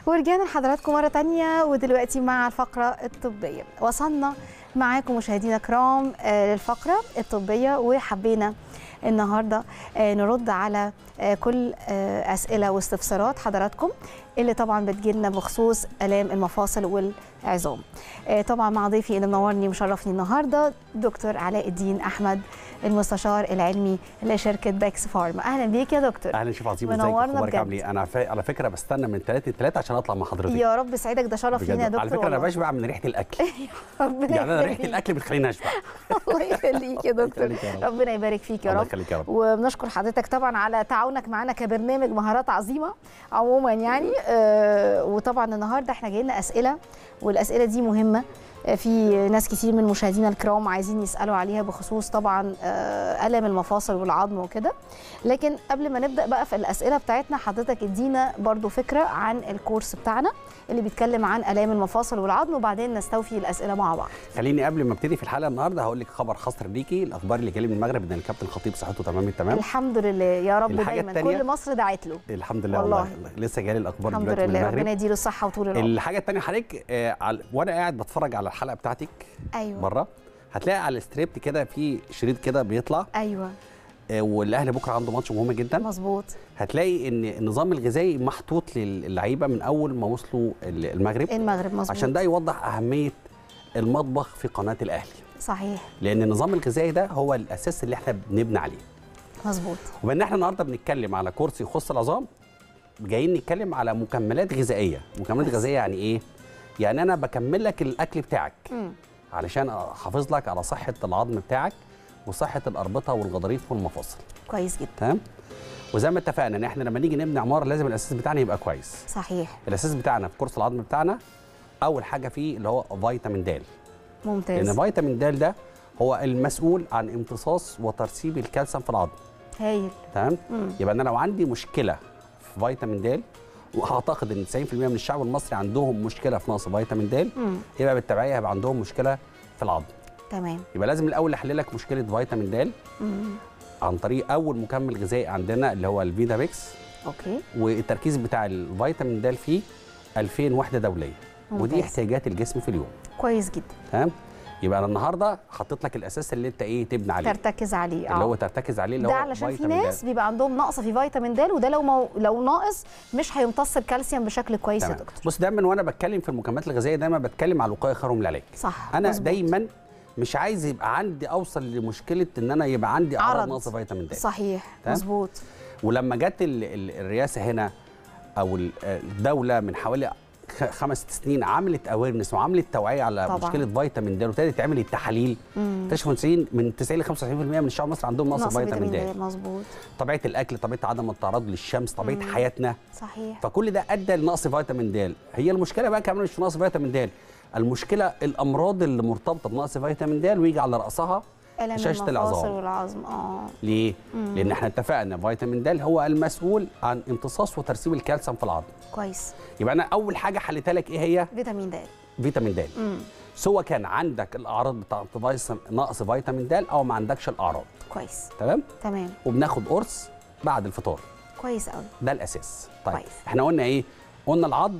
ورجعنا لحضراتكم مرة تانية ودلوقتي مع الفقرة الطبية وصلنا معاكم مشاهدينا الكرام آه، للفقرة الطبية وحبينا النهاردة آه، نرد على آه، كل آه، أسئلة واستفسارات حضراتكم اللي طبعا بتجيلنا بخصوص آلام المفاصل والعظام آه، طبعا مع ضيفي اللي منورني ومشرفني النهاردة دكتور علاء الدين أحمد المستشار العلمي لشركة باكس فارما أهلا بيك يا دكتور اهلا شيف عظيم ازيك منورنا اخبارك بجد. عامل ايه انا فا... على فكره بستنى من 3 ل 3 عشان اطلع مع حضرتك يا رب سعيدك ده شرف لينا يا بجد دكتور على فكره انا والله. بشبع من ريحه الاكل ربنا يعني انا ريحه يخليك. الاكل بتخليني اشبع الله يخليك يا دكتور يخليك يا رب. ربنا يبارك فيك يا الله رب يخليك يا رب وبنشكر حضرتك طبعا على تعاونك معنا كبرنامج مهارات عظيمه عموما يعني آه، وطبعا النهارده احنا جايين اسئله والاسئله دي مهمه آه، في ناس كتير من مشاهدينا الكرام عايزين يسالوا عليها بخصوص طبعا آه، الم المفاصل والعظم وكده لكن قبل ما نبدا بقى في الاسئله بتاعتنا حضرتك ادينا برضو فكره عن الكورس بتاعنا اللي بيتكلم عن الام المفاصل والعظم وبعدين نستوفي الاسئله مع بعض خليني قبل ما ابتدي في الحلقه النهارده هقول لك خبر حصر ليكي الاخبار اللي جالي من المغرب ان الكابتن خطيب صحته تمام التمام الحمد لله يا رب الحاجة دايما التانية- كل مصر دعت له الحمد لله والله. والله, لسه جالي الاخبار الحمد دلوقتي من لله ربنا المغرب يديله الصحه وطول العمر الحاجه الثانيه حضرتك آه على... وانا قاعد بتفرج على الحلقه بتاعتك ايوه بره هتلاقي على الستريبت كده في شريط كده بيطلع ايوه آه والاهلي بكره عنده ماتش مهم جدا مظبوط هتلاقي ان النظام الغذائي محطوط للعيبه من اول ما وصلوا المغرب المغرب مظبوط عشان ده يوضح اهميه المطبخ في قناه الاهلي صحيح لان النظام الغذائي ده هو الاساس اللي احنا بنبني عليه مظبوط وبما ان احنا النهارده بنتكلم على كورس يخص العظام جايين نتكلم على مكملات غذائيه مكملات بس. غذائيه يعني ايه يعني انا بكمل لك الاكل بتاعك مم. علشان احافظ لك على صحه العظم بتاعك وصحه الاربطه والغضاريف والمفاصل كويس جدا تمام وزي ما اتفقنا ان احنا لما نيجي نبني عماره لازم الاساس بتاعنا يبقى كويس صحيح الاساس بتاعنا في كورس العظم بتاعنا اول حاجه فيه اللي هو فيتامين د لان ممتاز فيتامين د ده هو المسؤول عن امتصاص وترسيب الكالسيوم في العظم هايل تمام مم. يبقى انا لو عندي مشكله في فيتامين د واعتقد ان 90% من الشعب المصري عندهم مشكله في نقص فيتامين د مم. يبقى بالتبعيه هيبقى عندهم مشكله في العظم تمام يبقى لازم الاول احلل لك مشكله فيتامين د مم. عن طريق اول مكمل غذائي عندنا اللي هو الفيتا بيكس اوكي والتركيز بتاع الفيتامين د فيه 2000 وحده دوليه ودي ممتاز. احتياجات الجسم في اليوم كويس جدا تمام يبقى انا النهارده حطيت لك الاساس اللي انت ايه تبني عليه ترتكز عليه اللي هو اه ترتكز عليه اللي ده هو علشان في فيتامين د. ناس بيبقى عندهم نقص في فيتامين د وده لو مو... لو ناقص مش هيمتص الكالسيوم بشكل كويس يا تمام دكتور بص دايما وانا بتكلم في المكملات الغذائيه دايما بتكلم على الوقايه خير من العلاج صح انا مظبوط. دايما مش عايز يبقى عندي اوصل لمشكله ان انا يبقى عندي اعراض عرض. نقص فيتامين د صحيح تمام؟ مظبوط ولما جت ال- ال- الرئاسه هنا او ال- الدوله من حوالي خ- خمس ست سنين عملت اويرنس وعملت توعيه على طبعاً. مشكله فيتامين د وابتدت تعمل التحاليل مم. اكتشفوا 90 من 90 ل 95% من الشعب المصري عندهم نقص نقص فيتامين د مظبوط طبيعه الاكل طبيعه عدم التعرض للشمس طبيعه مم. حياتنا صحيح فكل ده ادى لنقص فيتامين د هي المشكله بقى كمان مش في نقص فيتامين د المشكله الامراض اللي مرتبطه بنقص فيتامين د ويجي على راسها الم هشاشة المفاصل العظام. والعظم اه ليه مم. لان احنا اتفقنا فيتامين د هو المسؤول عن امتصاص وترسيب الكالسيوم في العظم كويس يبقى انا اول حاجه حليتها لك ايه هي فيتامين د فيتامين د مم. سواء كان عندك الاعراض بتاعت فيتامين- نقص فيتامين د او ما عندكش الاعراض كويس تمام تمام وبناخد قرص بعد الفطار كويس قوي ده الاساس طيب كويس. احنا قلنا ايه قلنا العظم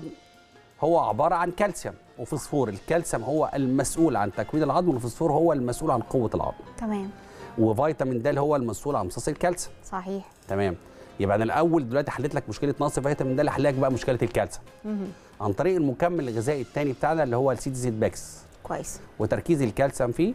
هو عباره عن كالسيوم وفوسفور الكالسيوم هو المسؤول عن تكوين العظم والفوسفور هو المسؤول عن قوه العظم تمام وفيتامين د هو المسؤول عن امتصاص الكالسيوم صحيح تمام يبقى انا الاول دلوقتي حليت لك مشكله نقص فيتامين د اللي حل لك بقى مشكله الكالسيوم مهم. عن طريق المكمل الغذائي الثاني بتاعنا اللي هو السيد زيت باكس كويس وتركيز الكالسيوم فيه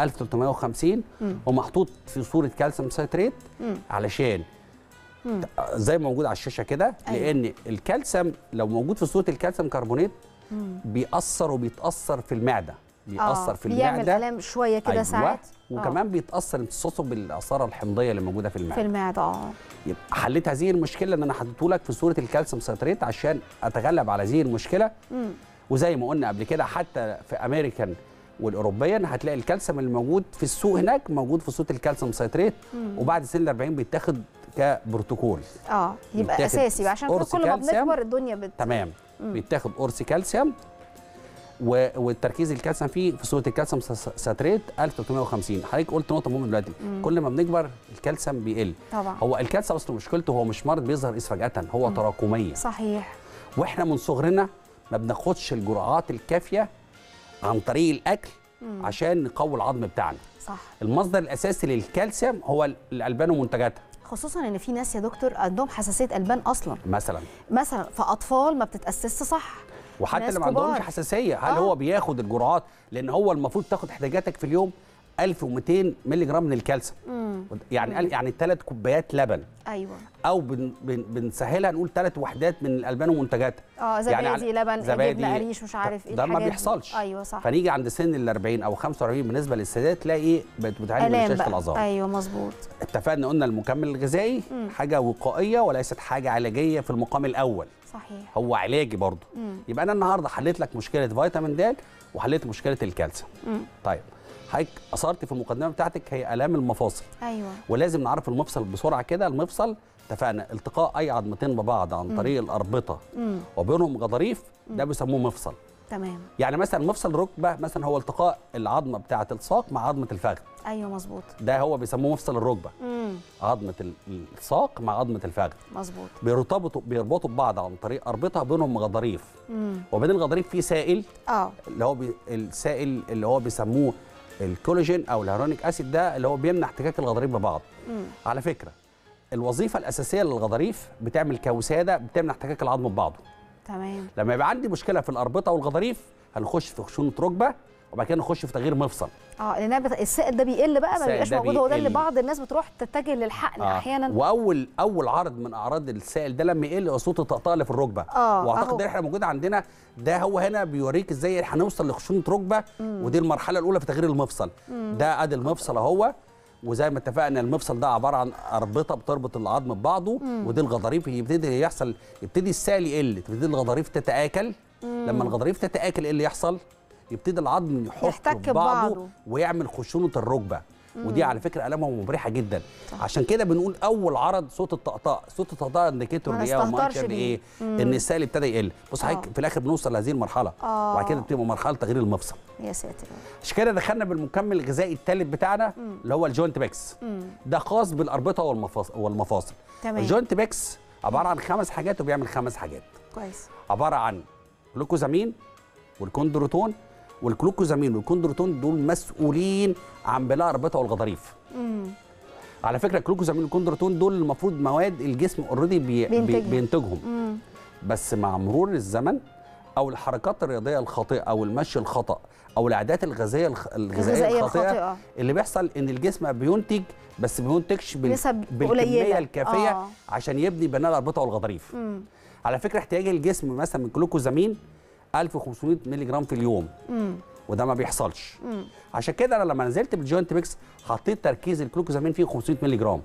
1350 مم. ومحطوط في صوره كالسيوم سيتريت مم. علشان مم. زي ما موجود على الشاشه كده أيوة. لان الكالسيوم لو موجود في صوره الكالسيوم كربونات مم. بيأثر وبيتأثر في المعده بيأثر آه، في بيعمل المعده الام شويه كده ساعات آه. وكمان بيتأثر امتصاصه بالآثار الحمضيه اللي موجوده في في المعده المعده اه يبقى حليت هذه المشكله ان انا حطيته لك في صوره الكالسيوم سيتريت عشان اتغلب على هذه المشكله مم. وزي ما قلنا قبل كده حتى في امريكان والاوروبيان هتلاقي الكالسيوم اللي موجود في السوق هناك موجود في صوره الكالسيوم سيتريت مم. وبعد سن ال 40 بيتاخد كبروتوكول اه يبقى يتاخد اساسي بقى عشان كده قرص كل ما كالسيوم. بنكبر الدنيا بت تمام مم. بيتاخد قرص كالسيوم و- والتركيز الكالسيوم فيه في صوره الكالسيوم س- ساتريت 1350 حضرتك قلت نقطه مهمه دلوقتي مم. كل ما بنكبر الكالسيوم بيقل طبعا هو الكالسيوم اصله مشكلته هو مش مرض بيظهر إذ فجاه هو تراكميه صحيح واحنا من صغرنا ما بناخدش الجرعات الكافيه عن طريق الاكل عشان نقوي العظم بتاعنا صح المصدر الاساسي للكالسيوم هو الالبان ومنتجاتها خصوصا ان في ناس يا دكتور عندهم حساسيه البان اصلا مثلا مثلا فاطفال ما بتتاسسش صح وحتى ناس اللي ما عندهمش كبار. حساسيه هل آه. هو بياخد الجرعات لان هو المفروض تاخد احتياجاتك في اليوم 1200 مللي جرام من الكالسيوم امم يعني يعني ثلاث كوبايات لبن ايوه او بن بن بنسهلها نقول ثلاث وحدات من الالبان ومنتجاتها اه يعني زبادي على- لبن زبادي، جبنه قريش مش عارف ايه ده ما الحاجات دي. بيحصلش. ايوه صح فنيجي عند سن ال 40 او 45 بالنسبه للسيدات تلاقي ايه بقت بتعاني من الام مشاشه بقى العظام ايوه مظبوط اتفقنا قلنا المكمل الغذائي حاجه وقائيه وليست حاجه علاجيه في المقام الاول صحيح هو علاجي برضه مم. يبقى انا النهارده حليت لك مشكله فيتامين د وحليت مشكله الكالسيوم مم. طيب حضرتك اثرت في المقدمه بتاعتك هي الام المفاصل ايوه ولازم نعرف المفصل بسرعه كده المفصل اتفقنا التقاء اي عظمتين ببعض عن طريق الاربطه امم وبينهم غضاريف ده بيسموه مفصل تمام يعني مثلا مفصل الركبه مثلا هو التقاء العظمه بتاعه الساق مع عظمه الفخذ ايوه مظبوط ده هو بيسموه مفصل الركبه امم عظمه ال- الساق مع عظمه الفخذ مظبوط بيرتبطوا بيربطوا ببعض عن طريق اربطه بينهم غضاريف امم وبين الغضاريف في سائل اه اللي هو بي السائل اللي هو بيسموه الكولاجين او الهيرونيك اسيد ده اللي هو بيمنع احتكاك الغضاريف ببعض امم على فكره الوظيفه الاساسيه للغضاريف بتعمل كوساده بتمنع احتكاك العظم ببعضه تمام لما يبقى عندي مشكله في الاربطه والغضاريف هنخش في خشونه ركبه وبعد كده نخش في تغيير مفصل اه لان بت... السائل ده بيقل بقى ما السائل بيبقاش ده موجود هو ده اللي بيقل. بعض الناس بتروح تتجه للحقن آه. احيانا واول اول عرض من اعراض السائل ده لما يقل هو صوت الطقطقه اللي في الركبه آه، واعتقد أهو. ده احنا موجود عندنا ده هو هنا بيوريك ازاي هنوصل لخشونه ركبه ودي المرحله الاولى في تغيير المفصل ده ادي المفصل اهو وزي ما اتفقنا المفصل ده عباره عن اربطه بتربط العظم ببعضه ودي الغضاريف يبتدي يحصل يبتدي السائل يقل تبتدي الغضاريف تتاكل لما الغضاريف تتاكل ايه اللي يحصل يبتدي العظم يحك يحتك في بعضه ببعضه. ويعمل خشونه الركبه ودي على فكره الامها مبرحه جدا صح. عشان كده بنقول اول عرض صوت الطقطقه صوت الطقطقه انديكيتور ما ايه او نستهترش مؤشر بيه. لايه مم. ان السائل ابتدى يقل بص آه. حضرتك في الاخر بنوصل لهذه المرحله آه. وبعد كده بتبقى مرحله تغيير المفصل يا ساتر عشان كده دخلنا بالمكمل الغذائي الثالث بتاعنا اللي هو الجوينت بيكس امم ده خاص بالاربطه والمفاصل والمفاصل تمام الجوينت بيكس عباره عن خمس حاجات وبيعمل خمس حاجات كويس عباره عن جلوكوزامين والكوندروتون والجلوكوزامين والكوندروتون دول مسؤولين عن بناء الاربطه والغضاريف امم على فكره الجلوكوزامين والكوندروتون دول المفروض مواد الجسم اوريدي بي بي بينتجها. بينتجهم امم بس مع مرور الزمن او الحركات الرياضيه الخاطئه او المشي الخطا او العادات الغذائيه الخ- الغذائيه الغذائية الخاطئه الخاطئة. اللي بيحصل ان الجسم بينتج بس ما بينتجش بال... نسب بالكميه قليلة. الكافيه آه. عشان يبني بناء الاربطه والغضاريف امم على فكره احتياج الجسم مثلا من جلوكوزامين 1500 مللي جرام في اليوم امم وده ما بيحصلش امم عشان كده انا لما نزلت بالجوينت ميكس حطيت تركيز الجلوكوزامين فيه 500 مللي جرام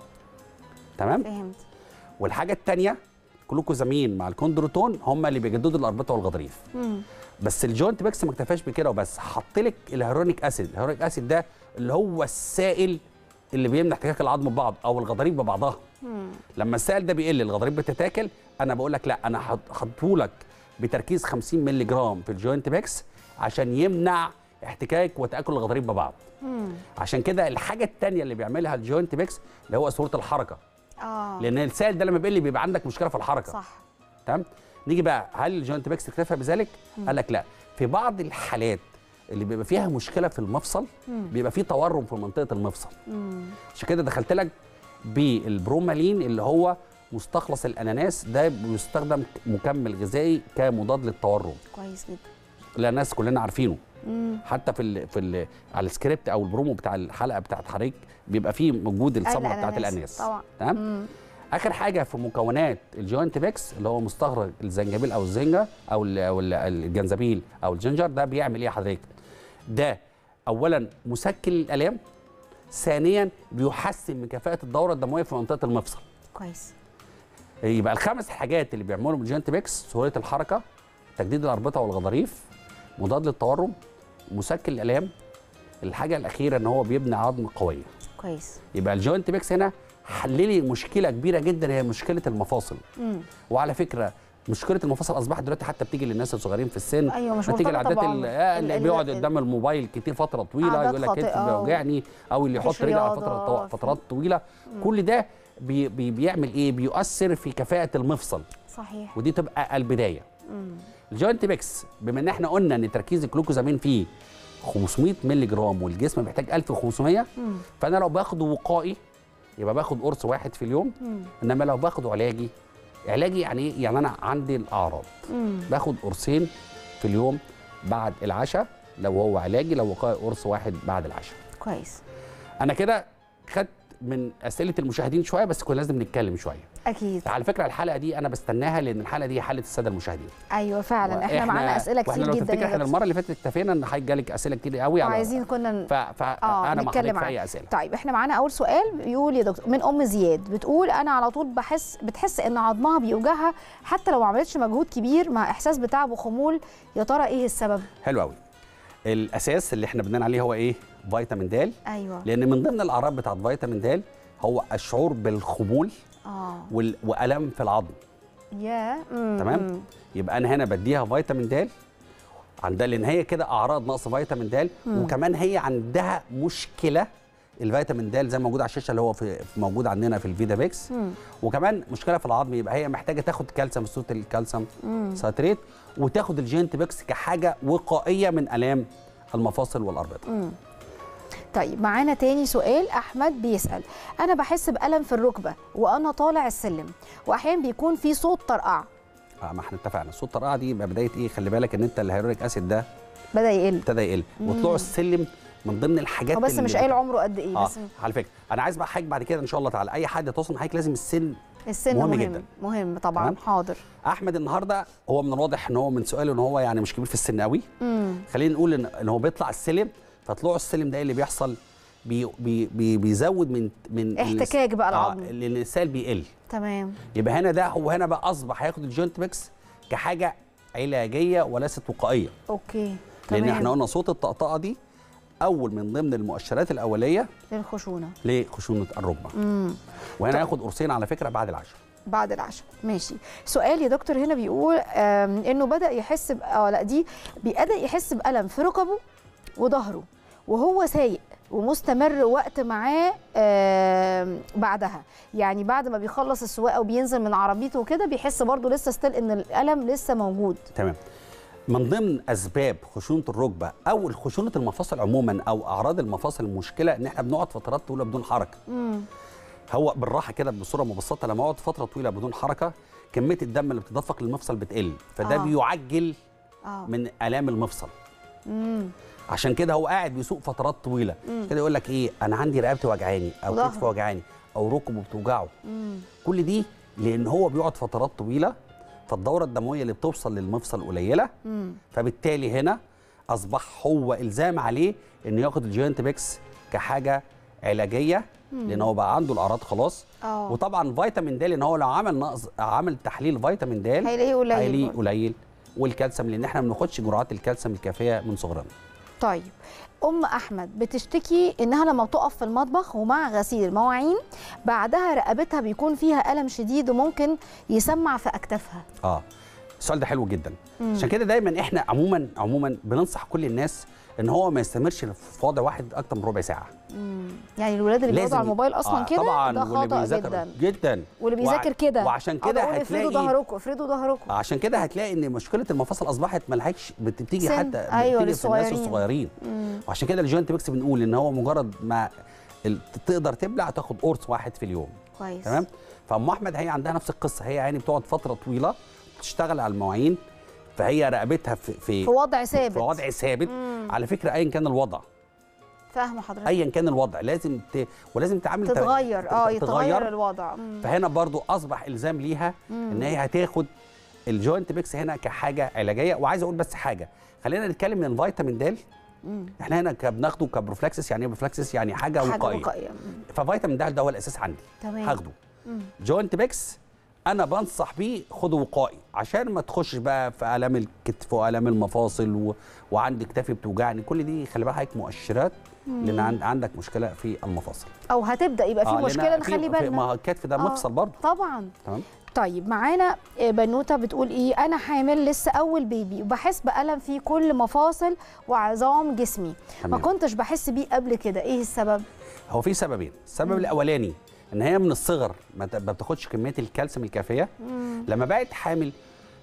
تمام فهمت والحاجه الثانيه جلوكوزامين مع الكوندروتون هم اللي بيجددوا الاربطه والغضاريف امم بس الجوينت ميكس ما اكتفاش بكده وبس حط لك الهيرونيك اسيد الهيرونيك اسيد ده اللي هو السائل اللي بيمنع احتكاك العظم ببعض او الغضاريف ببعضها امم لما السائل ده بيقل الغضاريف بتتاكل انا بقول لك لا انا حطه لك بتركيز 50 مللي جرام في الجوينت ميكس عشان يمنع احتكاك وتاكل الغضاريف ببعض امم عشان كده الحاجه الثانيه اللي بيعملها الجوينت ميكس اللي هو صوره الحركه اه لان السائل ده لما بيقل بيبقى عندك مشكله في الحركه صح تمام نيجي بقى هل الجوينت ميكس اكتفى بذلك قال لك لا في بعض الحالات اللي بيبقى فيها مشكله في المفصل مم. بيبقى فيه تورم في منطقه المفصل امم عشان كده دخلت لك بالبرومالين اللي هو مستخلص الاناناس ده بيستخدم مكمل غذائي كمضاد للتورم كويس جدا اللي الناس كلنا عارفينه امم حتى في ال في ال على السكريبت او البرومو بتاع الحلقه بتاعت حضرتك بيبقى فيه موجود الصبغه بتاعت الاناناس طبعا تمام امم اخر حاجه في مكونات الجوينت ميكس اللي هو مستخرج الزنجبيل او الزنجه او ال او ال الجنزبيل او الجنجر ده بيعمل ايه يا حضرتك ده اولا مسكن للالام ثانيا بيحسن من كفاءه الدوره الدمويه في منطقه المفصل كويس يبقى الخمس حاجات اللي بيعملهم الجوينت ميكس سهوله الحركه تجديد الاربطه والغضاريف مضاد للتورم مسكن الالام الحاجه الاخيره ان هو بيبني عظم قويه كويس يبقى الجوينت ميكس هنا حل لي مشكله كبيره جدا هي مشكله المفاصل امم وعلى فكره مشكله المفاصل اصبحت دلوقتي حتى بتيجي للناس الصغيرين في السن ايوه مش نتيجه مرتبطة العادات بعمر. ال- آه، اللي ال- بيقعد ال- قدام الموبايل كتير فتره طويله عادات يقول لك كتف خاطئة و- بيوجعني او اللي مفيش يحط رجل على رياضة، فتره طو- في- فترات طويله كل ده بي بي بيعمل ايه بيؤثر في كفاءه المفصل صحيح ودي تبقى البدايه الجوينت بيكس بما ان احنا قلنا ان تركيز الجلوكوزامين فيه 500 مللي جرام والجسم محتاج 1500 فانا لو باخده وقائي يبقى باخد قرص واحد في اليوم انما لو باخده علاجي علاجي يعني ايه يعني انا عندي الاعراض باخد قرصين في اليوم بعد العشاء لو هو علاجي لو وقائي قرص واحد بعد العشاء كويس انا كده خدت من اسئله المشاهدين شويه بس كنا لازم نتكلم شويه اكيد على فكره الحلقه دي انا بستناها لان الحلقه دي حاله الساده المشاهدين ايوه فعلا احنا وإحنا- معانا اسئله واحنا كتير لو جدا تفتكر يا احنا دكتور. المره اللي فاتت اتفقنا ان هيجالك اسئله كتير قوي على وعايزين كنا ن- ف... فانا مع نتكلم حضرتك في عنه. اي اسئله طيب احنا معانا اول سؤال بيقول يا دكتور من ام زياد بتقول انا على طول بحس بتحس ان عظمها بيوجعها حتى لو ما عملتش مجهود كبير مع احساس بتعب وخمول يا ترى ايه السبب حلو قوي الاساس اللي احنا بنينا عليه هو ايه فيتامين د ايوه لان من ضمن الاعراض بتاعت فيتامين د هو الشعور بالخمول اه وال... والم في العظم يا مم. تمام مم. يبقى انا هنا بديها فيتامين د عندها لان هي كده اعراض نقص فيتامين د وكمان هي عندها مشكله الفيتامين د زي ما موجود على الشاشه اللي هو في في- موجود عندنا في الفيدا بيكس مم. وكمان مشكله في العظم يبقى هي محتاجه تاخد كالسيوم صوت الكالسيوم ساتريت وتاخد الجينت بيكس كحاجه وقائيه من الام المفاصل والاربطه طيب معانا تاني سؤال احمد بيسال انا بحس بالم في الركبه وانا طالع السلم واحيانا بيكون في صوت طرقعه آه ما احنا اتفقنا الصوت الطرقعه دي يبقى بدايه ايه خلي بالك ان انت الهيرونيك اسيد ده بدا يقل ابتدى يقل وطلوع السلم من ضمن الحاجات هو بس اللي مش قايل عمره قد ايه اه بس على فكره انا عايز بقى حاجه بعد كده ان شاء الله تعالى اي حد يتواصل معاك لازم السن السن مهم مهم جداً. مهم طبعا تمام؟ حاضر احمد النهارده هو من الواضح ان هو من سؤاله ان هو يعني مش كبير في السن قوي امم خلينا نقول ان ان هو بيطلع السلم فطلوع السلم ده إيه اللي بيحصل بي بي بي بيزود من من احتكاك بقى العظم. اه لان السال بيقل تمام يبقى هنا ده هو هنا بقى اصبح هياخد الجوينت ميكس كحاجه علاجيه وليست وقائيه اوكي لان تمام احنا قلنا صوت الطقطقه دي اول من ضمن المؤشرات الاوليه للخشونه لخشونه الركبه امم وهنا هياخد قرصين على فكره بعد العشاء بعد العشاء ماشي سؤال يا دكتور هنا بيقول آم، انه بدا يحس ب... اه لا دي بدا يحس بالم في ركبه وظهره وهو سايق ومستمر وقت معاه آم، بعدها يعني بعد ما بيخلص السواقه وبينزل من عربيته وكده بيحس برضه لسه ستيل ان الالم لسه موجود تمام من ضمن اسباب خشونه الركبه او خشونه المفاصل عموما او اعراض المفاصل المشكله ان احنا بنقعد فترات طويله بدون حركه امم هو بالراحه كده بصوره مبسطه لما اقعد فتره طويله بدون حركه كميه الدم اللي بتدفق للمفصل بتقل فده آه. آه. بيعجل اه من الام المفصل امم عشان كده هو قاعد بيسوق فترات طويله كده يقول لك ايه انا عندي رقبتي وجعاني او وظهره. كتفي وجعاني او ركبه بتوجعه امم كل دي لان هو بيقعد فترات طويله فالدوره الدمويه اللي بتوصل للمفصل قليله امم فبالتالي هنا اصبح هو الزام عليه انه ياخد الجوينت بيكس كحاجه علاجيه لان هو بقى عنده الاعراض خلاص اه وطبعا فيتامين د لان هو لو عمل نقص عمل تحليل فيتامين د هيلاقيه قليل هيلاقيه برضه. قليل والكالسيوم لان احنا ما بناخدش جرعات الكالسيوم الكافيه من صغرنا طيب ام احمد بتشتكي انها لما بتقف في المطبخ ومع غسيل المواعين بعدها رقبتها بيكون فيها الم شديد وممكن يسمع في اكتافها اه السؤال ده حلو جدا مم. عشان كده دايما احنا عموما عموما بننصح كل الناس ان هو ما يستمرش في وضع واحد اكتر من ربع ساعه يعني الولاد اللي بيقعدوا على ي- الموبايل اصلا آه كده طبعا ده واللي خطا بيذاكر جدا جدا واللي بيذاكر وع- كده وعشان أقعد كده أقول افردوا هتلاقي ظهركم افردوا ظهركم عشان كده هتلاقي ان مشكله المفاصل اصبحت ملهاش بتيجي سن. حتى أيوة، بتيجي في الناس للصغيرين. الصغيرين مم. وعشان كده الجوينت ميكس بنقول ان هو مجرد ما ال- تقدر تبلع تاخد قرص واحد في اليوم كويس تمام فام احمد هي عندها نفس القصه هي يعني بتقعد فتره طويله بتشتغل على المواعين فهي رقبتها في في, في وضع ثابت في وضع ثابت مم. على فكره ايا كان الوضع فاهمه حضرتك ايا كان الوضع لازم ت... ولازم تعمل تتغير اه يتغير تتغير الوضع مم. فهنا برضو اصبح الزام ليها ان هي هتاخد الجوينت ميكس هنا كحاجه علاجيه وعايز اقول بس حاجه خلينا نتكلم من الفيتامين د مم. احنا هنا ك- بناخده كبروفلاكسس يعني ايه بروفلاكسس يعني حاجه, حاجه وقائيه وقائيه مم. ففيتامين د ده هو الاساس عندي تمام هاخده مم. جوينت ميكس انا بنصح بيه خده وقائي عشان ما تخش بقى في الام الكتف والام المفاصل و... وعندي كتافي بتوجعني كل دي خلي بالك حضرتك مؤشرات لان عند... عندك مشكله في المفاصل او هتبدا يبقى في آه، لأن مشكله في- نخلي في- بالنا ما هو الكتف ده آه. مفصل برضه طبعا تمام طيب معانا بنوته بتقول ايه انا حامل لسه اول بيبي وبحس بالم في كل مفاصل وعظام جسمي ما تمام. كنتش بحس بيه قبل كده ايه السبب هو في سببين السبب الاولاني ان هي من الصغر ما ت- ما بتاخدش كميه الكالسيوم الكافيه لما بقت حامل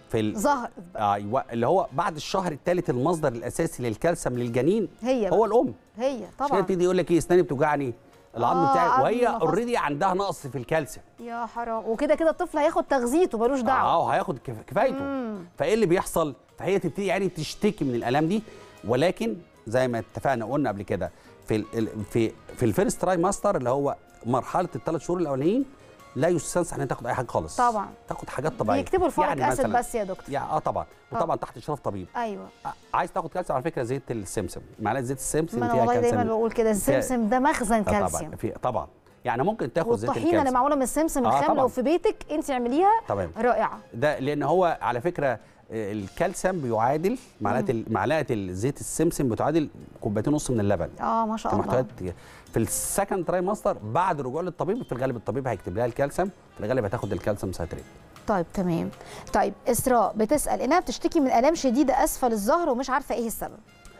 في ال... ظهر ايوه اللي هو بعد الشهر الثالث المصدر الاساسي للكالسيوم للجنين هي هو بقى. الام هي عشان طبعا كده يبتدي يقول لك ايه اسناني بتوجعني العظم آه، بتاعي عظم وهي المفاصل. اوريدي عندها نقص في الكالسيوم يا حرام وكده كده الطفل هياخد تغذيته ملوش دعوه اه هياخد كف- كفايته فايه اللي بيحصل فهي تبتدي يعني تشتكي من الالام دي ولكن زي ما اتفقنا قلنا قبل كده في ال- ال- في في الفيرست تراي ماستر اللي هو مرحله الثلاث شهور الاولانيين لا يستنصح ان تاخد اي حاجه خالص طبعا. تاخد حاجات طبيعيه بيكتبوا الفوليك يعني اسيد مثلاً- بس يا دكتور يعني اه طبعا وطبعا تحت اشراف طبيب ايوه آه، عايز تاخد كالسيوم على فكره زيت السمسم معلقه زيت السمسم ما انا فيها والله دايما كالسيوم بقول كده السمسم ده مخزن آه، كالسيوم طبعا في طبعا يعني ممكن تاخد زيت والطحينه اللي الكالسيوم معموله من السمسم آه، الخام طبعاً. لو في بيتك انت اعمليها تمام رائعه ده لان هو على فكره آه، الكالسيوم بيعادل معلقه ال- معلقه الزيت السمسم بتعادل كوبايتين ونص من اللبن اه ما شاء الله كمحتويات في السكند تراي ماستر بعد رجوع للطبيب في الغالب الطبيب هيكتب لها الكالسيوم في الغالب هتاخد الكالسيوم ساتريت طيب تمام طيب اسراء بتسال انها بتشتكي من الام شديده اسفل الظهر ومش عارفه ايه السبب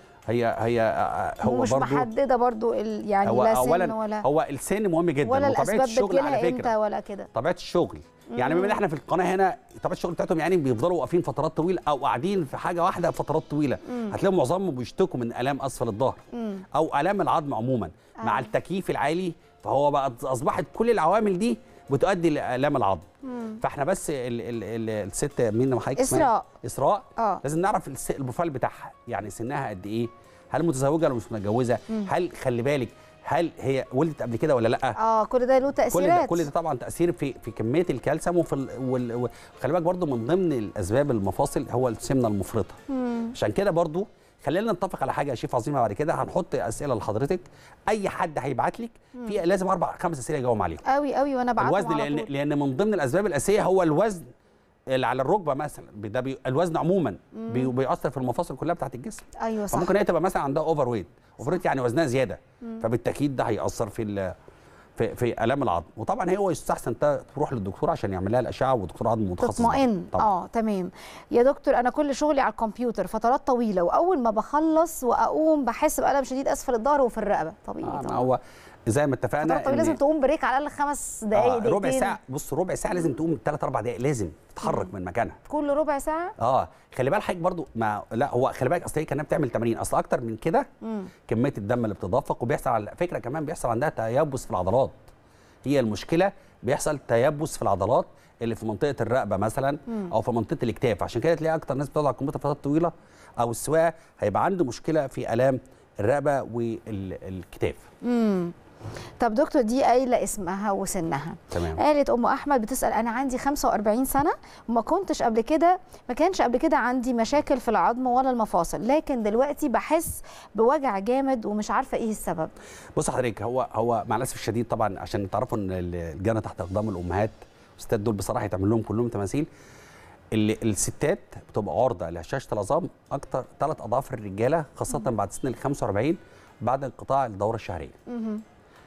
هي هي آه، هو مش برضو محدده برضو ال- يعني هو لا سن اولا ولا هو السن مهم جدا ولا وطبيعه الاسباب الشغل على بتجيلها فكره امتى ولا كده طبيعه الشغل يعني بما ان احنا في القناه هنا طبيعه الشغل بتاعتهم يعني بيفضلوا واقفين فترات طويله او قاعدين في حاجه واحده فترات طويله هتلاقيهم معظمهم بيشتكوا من الام اسفل الظهر مم. او الام العظم عموما مع آه. التكييف العالي فهو بقى اصبحت كل العوامل دي بتؤدي لالام العظم فاحنا بس ال ال ال الست مين ما حضرتك اسمها؟ إسراء. اسراء اه لازم نعرف الس- البروفايل بتاعها يعني سنها قد ايه هل متزوجه ولا مش متجوزه هل خلي بالك هل هي ولدت قبل كده ولا لا اه كل ده له كل ده تاثيرات كل ده طبعا تاثير في في كميه الكالسيوم وفي ال- وال- و- خلي بالك برضو من ضمن الاسباب المفاصل هو السمنه المفرطه مم. عشان كده برضو خلينا نتفق على حاجه يا شيف عظيمه بعد كده هنحط اسئله لحضرتك اي حد هيبعت لك في لازم اربع خمس اسئله يجاوب عليهم قوي قوي وانا بعتهم الوزن على لان طول. لان من ضمن الاسباب الاساسيه هو الوزن اللي على الركبه مثلا ده بي الوزن عموما بي بيأثر في المفاصل كلها بتاعت الجسم ايوه صح فممكن هي تبقى مثلا عندها اوفر ويت اوفر ويت يعني وزنها زياده فبالتاكيد ده هيأثر في ال- في في الام العظم وطبعا هي هو يستحسن انت تروح للدكتور عشان يعمل لها الاشعه ودكتور عظم متخصص تطمئن طبعا اه تمام يا دكتور انا كل شغلي على الكمبيوتر فترات طويله واول ما بخلص واقوم بحس بالم شديد اسفل الظهر وفي الرقبه طبيعي آه ما طبعا هو زي ما اتفقنا فترات طويله إن- لازم تقوم بريك على الاقل خمس دقائق آه ربع دقيقتين. ساعه بص ربع ساعه لازم تقوم 3 4 دقائق لازم تتحرك من مكانها كل ربع ساعه اه خلي بالك حضرتك برضو ما لا هو خلي بالك اصل هي كانت بتعمل تمارين اصل اكتر من كده مم. كميه الدم اللي بتتدفق وبيحصل على فكره كمان بيحصل عندها تيبس في العضلات هي المشكله بيحصل تيبس في العضلات اللي في منطقه الرقبه مثلا او في منطقه الاكتاف عشان كده تلاقي اكتر ناس بتقعد على الكمبيوتر فترات طويله او السواقه هيبقى عنده مشكله في الام الرقبه والكتاف امم طب دكتور دي قايله اسمها وسنها تمام قالت ام احمد بتسال انا عندي 45 سنه وما كنتش قبل كده ما كانش قبل كده عندي مشاكل في العظم ولا المفاصل لكن دلوقتي بحس بوجع جامد ومش عارفه ايه السبب بص حضرتك هو هو مع الاسف الشديد طبعا عشان تعرفوا ان الجنه تحت اقدام الامهات الستات دول بصراحه يتعمل لهم كلهم تماثيل اللي الستات بتبقى عرضه لهشاشه العظام اكتر ثلاث اضعاف الرجاله خاصه بعد سن ال 45 بعد انقطاع الدوره الشهريه مهم.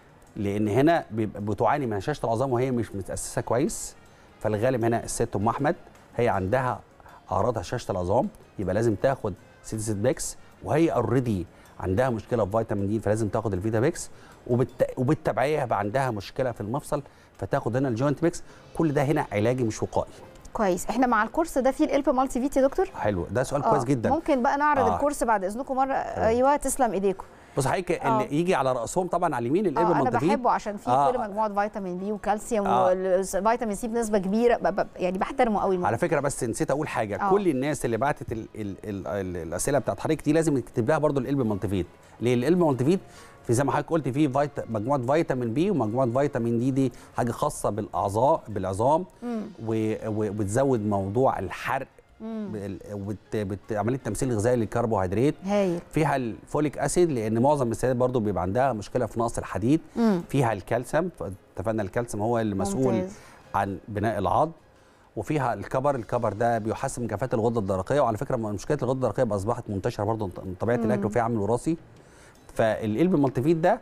لان هنا بيبقى بتعاني من هشاشه العظام وهي مش متاسسه كويس فالغالب هنا الست ام احمد هي عندها اعراض هشاشه العظام يبقى لازم تاخد سيتيسيد بيكس وهي اوريدي عندها مشكله في فيتامين دي فلازم تاخد الفيتا بيكس وبالت... وبالتبعيه هيبقى عندها مشكله في المفصل فتاخد هنا الجوينت بيكس كل ده هنا علاجي مش وقائي كويس احنا مع الكورس ده فيه الالب مالتي فيت يا دكتور حلو ده سؤال آه، كويس جدا ممكن بقى نعرض آه. الكورس بعد اذنكم مره ايوه تسلم ايديكم بص حضرتك آه. اللي يجي على راسهم طبعا على اليمين اه الابر انا منتفين بحبه عشان فيه آه. كل مجموعه فيتامين بي وكالسيوم آه. والفيتامين سي بنسبه كبيره ب- ب- يعني بحترمه قوي على فكره بس نسيت اقول حاجه آه. كل الناس اللي بعتت ال ال ال ال الاسئله بتاعت حضرتك دي لازم تكتب لها برضو القلب مالتيفيت ليه القلب مالتيفيت في زي ما حضرتك قلت فيه فيت مجموعه فيتامين بي ومجموعه فيتامين دي دي حاجه خاصه بالاعضاء بالعظام مم. و- و- وبتزود موضوع الحرق مم. بال- وبت- بت- عمليه تمثيل غذائي للكربوهيدرات هايل فيها الفوليك اسيد لان معظم السيدات برضو بيبقى عندها مشكله في نقص الحديد مم. فيها الكالسيوم اتفقنا الكالسيوم هو اللي مسؤول ممتاز. عن بناء العظم وفيها الكبر الكبر ده بيحسن من كفاءه الغده الدرقيه وعلى فكره مشكله الغده الدرقيه بقى اصبحت منتشره برضه من طبيعه مم. الاكل وفيها عامل وراثي فالقلب المالتيفيت ده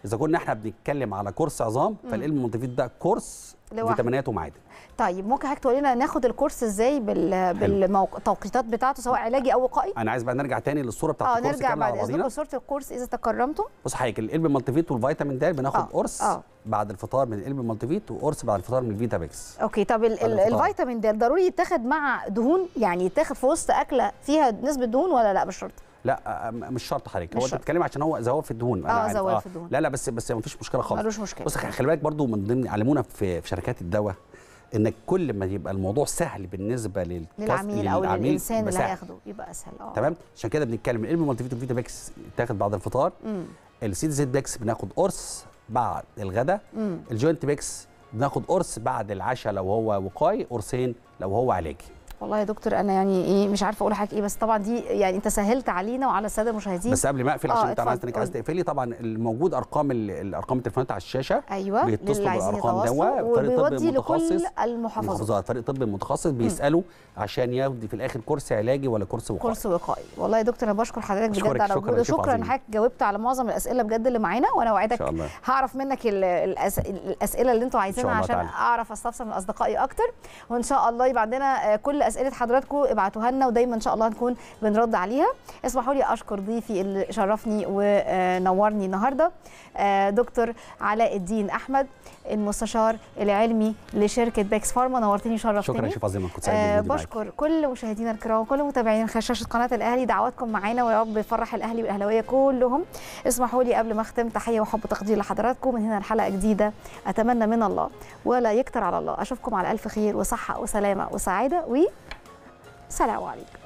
اذا كنا احنا بنتكلم على كورس عظام فالقلب المالتيفيت ده كورس لوحده. فيتامينات ومعادن طيب ممكن حضرتك تقول لنا ناخد الكورس ازاي بال... بالتوقيتات بتاعته سواء علاجي او وقائي انا عايز بقى نرجع تاني للصوره بتاعت اه الكورس نرجع كامله بعد على اذنكم بعضينا لصوره الكورس اذا تكرمتم بص حضرتك القلب المالتيفيت والفيتامين د بناخد آه، قرص آه. بعد الفطار من القلب المالتيفيت وقرص بعد الفطار من الفيتا بيكس اوكي طب ال... ال... بعد الفطار. الفيتامين د ضروري يتاخد مع دهون يعني يتاخد في وسط اكله فيها نسبه دهون ولا لا مش شرط لا آه، مش شرط حضرتك مش هو انت شرط. بتتكلم عشان هو زوايا في الدهون أنا آه، عارف. زوايا في الدهون. لا لا بس بس ما فيش مشكله خالص ملوش مشكله بص خلي بالك برضو من ضمن علمونا في في شركات الدواء انك كل ما يبقى الموضوع سهل بالنسبه للكاس- للعميل او للعميل للانسان يبقى اللي سهل. هياخده يبقى اسهل اه تمام عشان كده بنتكلم القلب المالتيفيت والفيتا بيكس يتاخد بعد الفطار امم السيد زيت بيكس بناخد قرص بعد الغداء امم الجوينت بيكس بناخد قرص بعد العشاء لو هو وقاي قرصين لو هو علاجي والله يا دكتور انا يعني ايه مش عارفه اقول حاجه ايه بس طبعا دي يعني انت سهلت علينا وعلى الساده المشاهدين بس قبل ما اقفل عشان آه، انت عايز اتفضل، انك عايز قول. تقفلي طبعا الموجود ارقام ال- الارقام التليفونات على الشاشه ايوه بيتصلوا للي عايزين بالأرقام يتواصلوا دوا، فريق طبي وبيودي متخصص. لكل المحافظات محافظات فريق طبي متخصص بيسالوا عشان ياخد في الاخر كورس علاجي ولا كورس وقائي كورس وقائي والله يا دكتور انا بشكر حضرتك بجد أشكرك، على شكراً، وجودك شكراً شكرا عظيم. حضرتك جاوبت على معظم الاسئله بجد اللي معانا وانا ان اوعدك شاء الله هعرف منك ال- الأس... الاسئله اللي انتوا عايزينها الله عشان تعالى. اعرف استفسر من اصدقائي اكتر وان شاء الله يبقى عندنا آه، كل اسئله حضراتكم ابعتوها لنا ودايما ان شاء الله هنكون بنرد عليها اسمحوا لي اشكر ضيفي اللي شرفني ونورني النهارده آه، دكتور علاء الدين احمد المستشار العلمي لشركه باكس فارما نورتني شرفتني شكرا يا شيف عظيم كنت سعيد آه بوجودي معاك. بشكر كل مشاهدينا الكرام كل متابعين خلال شاشه قناه الاهلي دعواتكم معانا ويا رب يفرح الاهلي والاهلاويه كلهم اسمحوا لي قبل ما اختم تحيه وحب وتقدير لحضراتكم من هنا الحلقه جديده اتمنى من الله ولا يكتر على الله اشوفكم على الف خير وصحه وسلامه وسعاده و سلام عليكم